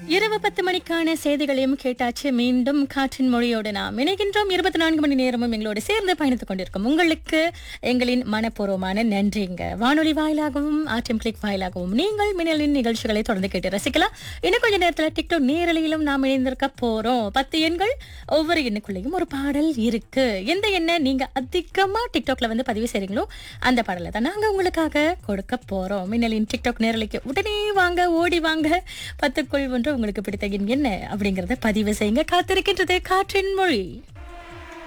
இரவு பத்து மணிக்கான செய்திகளையும் கேட்டாச்சு மீண்டும் காற்றின் மொழியோடு நாம் இணைகின்றோம் இருபத்தி நான்கு மணி நேரமும் எங்களோடு சேர்ந்து பயணித்துக் கொண்டிருக்கும் உங்களுக்கு எங்களின் மனப்பூர்வமான நன்றிங்க வானொலி வாயிலாகவும் ஆர்டிஎம் கிளிக் வாயிலாகவும் நீங்கள் மின்னலின் நிகழ்ச்சிகளை தொடர்ந்து கேட்டு ரசிக்கலாம் இன்னும் கொஞ்ச நேரத்துல டிக்டாக் நேரலையிலும் நாம் இணைந்திருக்க போறோம் பத்து எண்கள் ஒவ்வொரு எண்ணுக்குள்ளேயும் ஒரு பாடல் இருக்கு எந்த எண்ணை நீங்க அதிகமா டிக்டாக்ல வந்து பதிவு செய்றீங்களோ அந்த பாடலை தான் நாங்க உங்களுக்காக கொடுக்க போறோம் மின்னலின் டிக்டாக் நேரலைக்கு உடனே வாங்க ஓடி வாங்க பத்துக்குள் ஒன்று உங்களுக்கு பிடித்த எண் என்ன அப்படிங்கறத பதிவு செய்யுங்க காத்திருக்கின்றது காற்றின் மொழி